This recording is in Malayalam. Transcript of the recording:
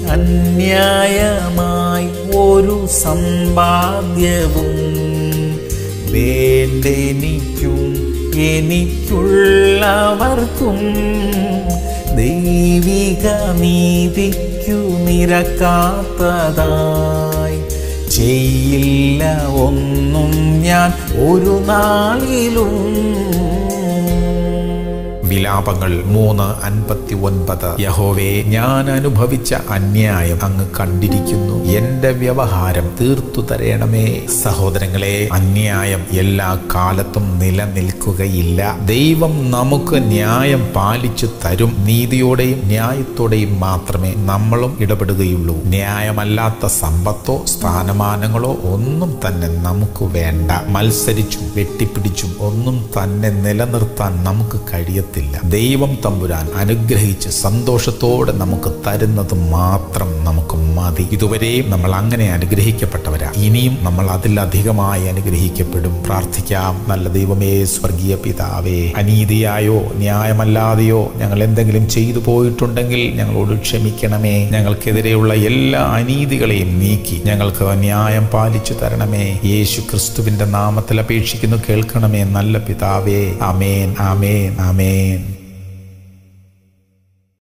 അന്യായമായി ഒരു സമ്പാദ്യവും വേണ്ടെനിക്കും എനിക്കുള്ളവർക്കും ദൈവിക നീതിക്കു നിരക്കാത്തതായി ചെയ്യില്ല ഒന്നും ഞാൻ ഒരു നാളിലും വിലാപങ്ങൾ മൂന്ന് അൻപത്തി ഒൻപത് യഹോവേ ഞാൻ അനുഭവിച്ച അന്യായം അങ്ങ് കണ്ടിരിക്കുന്നു എന്റെ വ്യവഹാരം തീർത്തു തരയണമേ സഹോദരങ്ങളെ അന്യായം എല്ലാ കാലത്തും നിലനിൽക്കുകയില്ല ദൈവം നമുക്ക് ന്യായം പാലിച്ചു തരും നീതിയോടെയും ന്യായത്തോടെയും മാത്രമേ നമ്മളും ഇടപെടുകയുള്ളൂ ന്യായമല്ലാത്ത സമ്പത്തോ സ്ഥാനമാനങ്ങളോ ഒന്നും തന്നെ നമുക്ക് വേണ്ട മത്സരിച്ചും വെട്ടിപ്പിടിച്ചും ഒന്നും തന്നെ നിലനിർത്താൻ നമുക്ക് കഴിയത്തില്ല ദൈവം തമ്പുരാൻ അനുഗ്രഹിച്ച് സന്തോഷത്തോടെ നമുക്ക് തരുന്നത് മാത്രം നമുക്ക് മതി ഇതുവരെയും നമ്മൾ അങ്ങനെ അനുഗ്രഹിക്കപ്പെട്ടവരാ ഇനിയും നമ്മൾ അതിലധികമായി അനുഗ്രഹിക്കപ്പെടും പ്രാർത്ഥിക്കാം നല്ല ദൈവമേ സ്വർഗീയ പിതാവേ അനീതിയായോ ന്യായമല്ലാതെയോ ഞങ്ങൾ എന്തെങ്കിലും ചെയ്തു പോയിട്ടുണ്ടെങ്കിൽ ഞങ്ങളോട് ക്ഷമിക്കണമേ ഞങ്ങൾക്കെതിരെയുള്ള എല്ലാ അനീതികളെയും നീക്കി ഞങ്ങൾക്ക് ന്യായം പാലിച്ചു തരണമേ യേശു ക്രിസ്തുവിന്റെ നാമത്തിൽ അപേക്ഷിക്കുന്നു കേൾക്കണമേ നല്ല പിതാവേ ആമേൻ ആമേൻ ആമേൻ